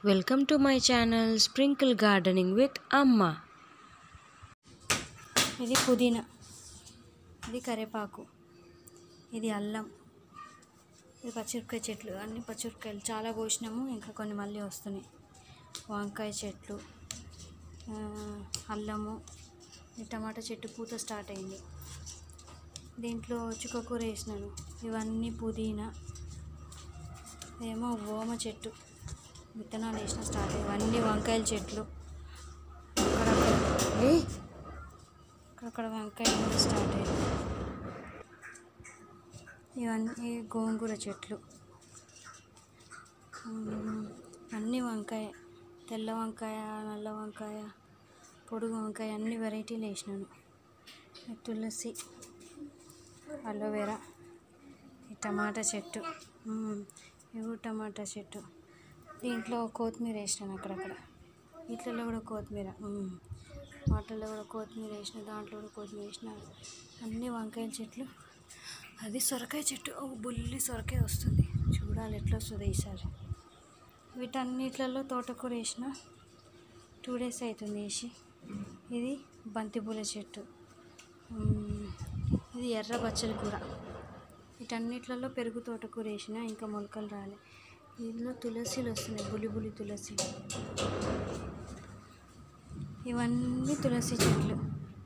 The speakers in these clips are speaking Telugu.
Welcome to my channel sprinkle gardening with amma ఇది పుదీనా ఇది కరివేపాకు ఇది అల్లం ఇది పచ్చిమిరపకాయ చెట్లు అన్ని పచ్చిమిరపకాయలు చాలా కోసినాము ఇంకా కొన్ని మళ్ళీ వస్తున్నాయి వంకాయ చెట్లు ఆ, అల్లము ఈ టమాటా చెట్టు పూత స్టార్ట్ అయింది దీంట్లో చుక్కకూర వేసినాను ఇవన్నీ పుదీనా ఏమో ఓమ చెట్టు విత్తనాలు వేసిన స్టార్ట్ అయ్యాయి ఇవన్నీ వంకాయల చెట్లు అక్కడక్కడ ఏయ్! అక్కడక్కడ వంకాయలు కూడా స్టార్ట్ అయ్యాయి ఇవన్నీ గోంగూర చెట్లు ఉమ్, అన్నీ వంకాయ తెల్ల వంకాయ నల్ల వంకాయ పొడుగు వంకాయ అన్ని వెరైటీలు వేసినాను ఈ తులసి అలోవెరా ఈ టమాటా చెట్టు ఉమ్, ఇవి టమాటా చెట్టు దీంట్లో కొత్తిమీర వేసినాను అక్కడక్కడ వీటిలో కూడా కొత్తిమీర ఉమ్. వాటిల్లో కూడా కొత్తిమీర వేసిన దాంట్లో కూడా కొత్తిమీర వేసిన అన్ని వంకాయ చెట్లు అది సొరకాయ చెట్టు ఓ బుల్లి సొరకాయ వస్తుంది చూడాలి ఎట్లా వస్తుంది ఈసారి వీటన్నిట్లలో తోటకూర వేసిన టూ డేస్ అవుతుంది వేసి ఇది బంతిపూల చెట్టు ఉమ్, ఇది ఎర్ర బచ్చల కూర వీటన్నిట్లలో పెరుగు తోటకూర వేసిన ఇంకా మొలకలు రాలే దీనిలో తులసిలు వస్తున్నాయి బులి బులి తులసి ఇవన్నీ తులసి చెట్లు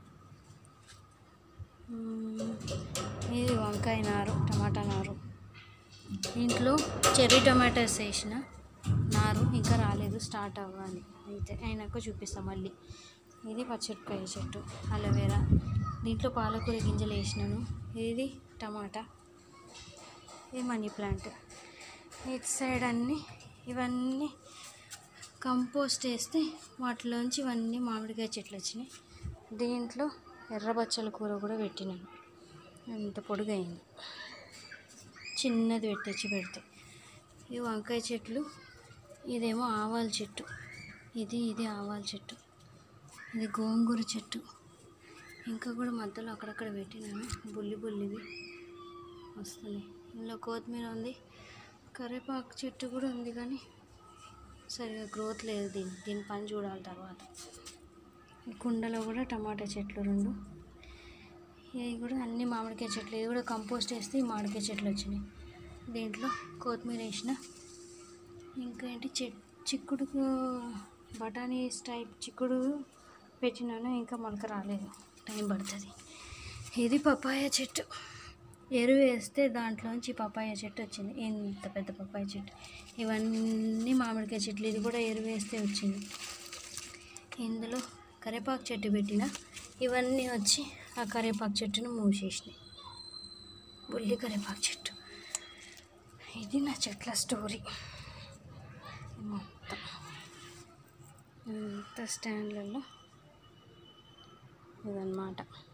మ్మ్. ఇది వంకాయ నారు టమాటా నారు ఇంట్లో చెర్రీ టమాటాస్ వేసిన నారు ఇంకా రాలేదు స్టార్ట్ అవ్వాలి అయితే అయినాక చూపిస్తాం మళ్ళీ ఇది పచ్చిమిరపకాయ చెట్టు అలోవెరా దీంట్లో పాలకూర గింజలు వేసినాను ఇది టమాటా ఇది మనీ ప్లాంట్ ఇటు సైడ్ అన్నీ ఇవన్నీ కంపోస్ట్ వేస్తే వాటిలోంచి ఇవన్నీ మామిడికాయ చెట్లు వచ్చినాయి దీంట్లో ఎర్ర బచ్చల కూర కూడా పెట్టినాను ఎంత పొడుగైంది చిన్నది పెట్టొచ్చి పెడితే ఈ వంకాయ చెట్లు ఇదేమో ఆవాల చెట్టు ఇది ఇది ఆవాల చెట్టు ఇది గోంగూర చెట్టు ఇంకా కూడా మధ్యలో అక్కడక్కడ పెట్టినాను బుల్లి బుల్లివి వస్తున్నాయి ఇందులో కొత్తిమీర ఉంది కరివేపాకు చెట్టు కూడా ఉంది కానీ సరిగా గ్రోత్ లేదు దీని దీని పని చూడాలి తర్వాత ఈ కుండలో కూడా టమాటా చెట్లు రెండు ఇవి కూడా అన్ని మామిడికాయ చెట్లు ఇది కూడా కంపోస్ట్ వేస్తే ఈ మామిడికాయ చెట్లు వచ్చినాయి దీంట్లో కొత్తిమీర వేసిన ఇంకా ఏంటి చెట్ చిక్కుడు బఠానీ టైప్ చిక్కుడు పెట్టినాను ఇంకా మొలక రాలేదు టైం పడుతుంది ఇది పపాయ చెట్టు ఎరువు వేస్తే దాంట్లోంచి పపాయ చెట్టు వచ్చింది ఎంత పెద్ద పపాయ చెట్టు ఇవన్నీ మామిడికాయ చెట్లు ఇది కూడా ఎరువు వేస్తే వచ్చింది ఇందులో కరివేపాకు చెట్టు పెట్టిన ఇవన్నీ వచ్చి ఆ కరివేపాకు చెట్టును మూసేసినాయి బుల్లి కరివేపాకు చెట్టు ఇది నా చెట్ల స్టోరీ మొత్తం ఇంత స్టాండ్లలో ఇదన్నమాట